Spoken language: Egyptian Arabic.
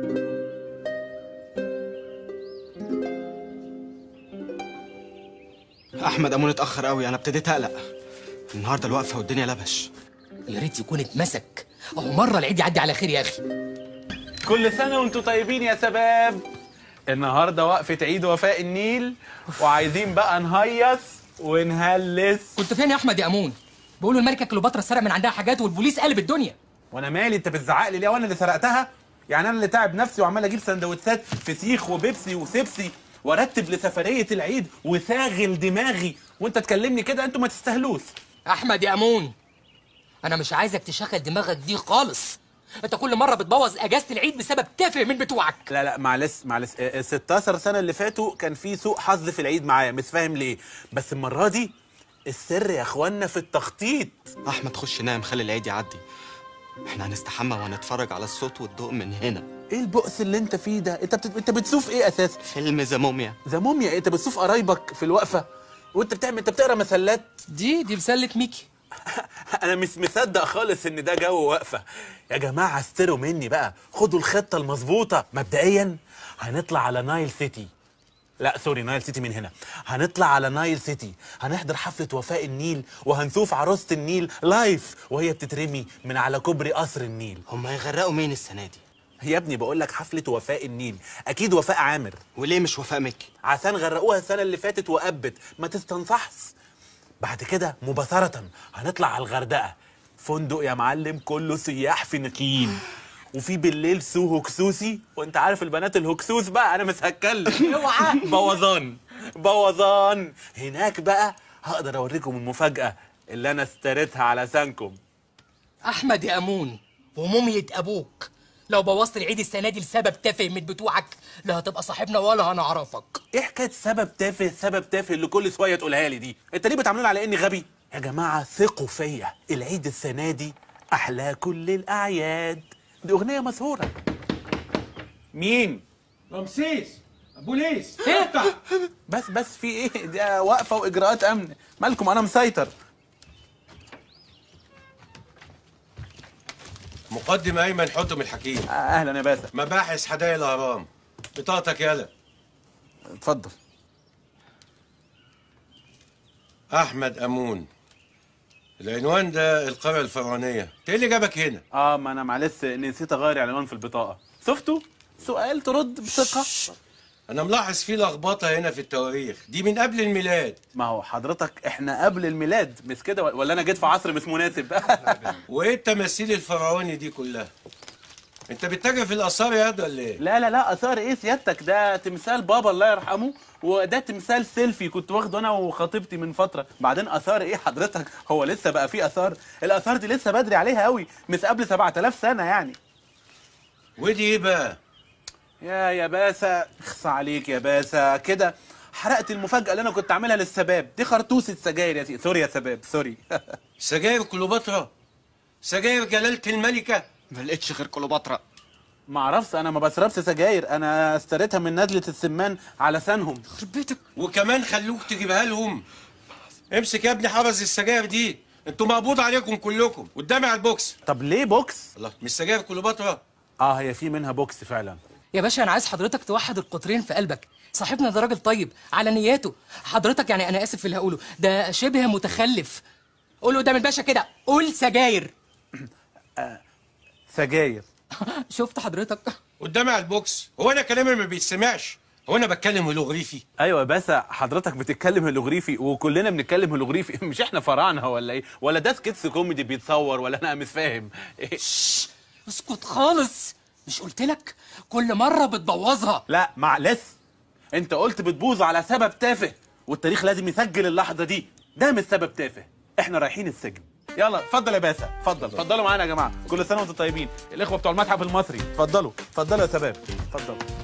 احمد امون اتاخر قوي انا ابتديت اقلق النهارده الوقفه والدنيا لبش يا ريت يكون اتمسك اهو مره العيد يعدي على خير يا اخي كل سنة وانتم طيبين يا شباب النهاردة وقفة عيد وفاء النيل وعايزين بقى نهيص ونهلس كنت فين يا احمد يا امون بيقولوا الملكه كليوباترا سرق من عندها حاجات والبوليس قلب الدنيا وانا مالي انت بتزعق لي ليه وانا اللي سرقتها يعني انا اللي تعب نفسي وعمال اجيب سندوتشات فسيخ وبيبسي وسيبسي وارتب لسفرية العيد وساغل دماغي وانت تكلمني كده انتوا ما تستاهلوش احمد يا امون انا مش عايزك تشغل دماغك دي خالص انت كل مره بتبوظ اجازه العيد بسبب تافه من بتوعك لا لا معلش معلش ال 16 سنة اللي فاتوا كان في سوء حظ في العيد معايا مش فاهم ليه بس المرة دي السر يا اخوانا في التخطيط احمد خش نام خلي العيد يعدي احنا هنستحمى وهنتفرج على الصوت والضوء من هنا ايه البؤس اللي انت فيه ده انت بت... انت بتسوف ايه اساسا فيلم ذا موميا ذا موميا إيه؟ انت بتسوف قرايبك في الوقفه وانت بتعمل انت بتقرا مسلات دي دي مسله ميكي انا مش مصدق خالص ان ده جو وقفه يا جماعه استروا مني بقى خدوا الخطه المظبوطه مبدئيا هنطلع على نايل سيتي لا سوري نايل سيتي من هنا هنطلع على نايل سيتي هنحضر حفلة وفاء النيل وهنشوف عروسة النيل لايف وهي بتترمي من على كوبري قصر النيل هم هيغرقوا مين السنه دي يا ابني بقول لك حفلة وفاء النيل اكيد وفاء عامر وليه مش وفاء مكي عشان غرقوها السنة اللي فاتت وقبت ما تستنصحش بعد كده مباشرة هنطلع على الغردقة فندق يا معلم كله سياح فينيقيين وفي بالليل سو هكسوسي وانت عارف البنات الهكسوس بقى انا مش هتكلم اوعى بوظان بوظان هناك بقى هقدر اوريكم المفاجأة اللي انا اشتريتها علشانكم احمد يا امون ومومية ابوك لو بوظت العيد السنه دي لسبب تافه من بتوعك لا هتبقى صاحبنا ولا هنعرفك ايه حكايه سبب تافه سبب تافه اللي كل شويه تقولها لي دي انت ليه بتعاملوني على اني غبي يا جماعه ثقوا فيا العيد السنه دي احلى كل الاعياد دي اغنيه مشهوره مين رمسيس بوليس افتح بس بس في ايه ده واقفه واجراءات امن مالكم انا مسيطر مقدم ايمن حتم الحكيم آه، اهلا يا باسل مباحث حدائق الاهرام بطاقتك يالا اتفضل احمد امون العنوان ده القرية الفرعونية انت ايه اللي جابك هنا اه ما انا معلش نسيت اغير العنوان في البطاقه شفتوا سؤال ترد بثقه انا ملاحظ في لخبطة هنا في التواريخ دي من قبل الميلاد ما هو حضرتك احنا قبل الميلاد مش كده ولا انا جيت في عصر مش مناسب وايه التماثيل الفرعوني دي كلها انت بتتاجر في الاثار يا ولا ايه لا لا لا اثار ايه سيادتك ده تمثال بابا الله يرحمه وده تمثال سيلفي كنت واخده انا وخطيبتي من فتره بعدين اثار ايه حضرتك هو لسه بقى في اثار الاثار دي لسه بدري عليها قوي مش قبل 7000 سنه يعني ودي ايه بقى يا يا باسا اخصى عليك يا باسا كده حرقت المفاجاه اللي انا كنت عاملها للشباب دي خرطوسه سجاير يا سيدي سوري يا شباب سوري سجاير كليوباترا سجاير جلالة الملكة ما لقيتش غير كليوباترا ما اعرفش انا ما بشربش سجاير انا اشتريتها من ندله السمان على سنهم بيتك وكمان خلوك تجيبها لهم امسك يا ابني حرز السجاير دي انتوا مقبوض عليكم كلكم قدامي على البوكس طب ليه بوكس الله مش سجاير كليوباترا اه هي في منها بوكس فعلا يا باشا انا عايز حضرتك توحد القطرين في قلبك صاحبنا ده راجل طيب على نياته حضرتك يعني انا اسف في اللي هقوله ده شبه متخلف قول قدام الباشا كده قول سجاير سجاير شفت حضرتك قدامي على البوكس هو انا كلامي ما بيتسمعش هو انا بتكلم هيلوغريفي ايوه بس حضرتك بتتكلم هيلوغريفي وكلنا بنتكلم هيلوغريفي مش احنا فراعنه ولا ايه ولا ده سكيتس كوميدي بيتصور ولا انا مش فاهم إيه؟ شش، اسكت خالص مش قلت لك كل مره بتبوظها لا معلش انت قلت بتبوظ على سبب تافه والتاريخ لازم يسجل اللحظه دي ده مش سبب تافه احنا رايحين السجن يلا اتفضل يا باسا اتفضل اتفضلوا معانا يا جماعه كل سنه وانتم طيبين الاخوه بتوع المتحف المصري اتفضلوا اتفضلوا يا شباب اتفضلوا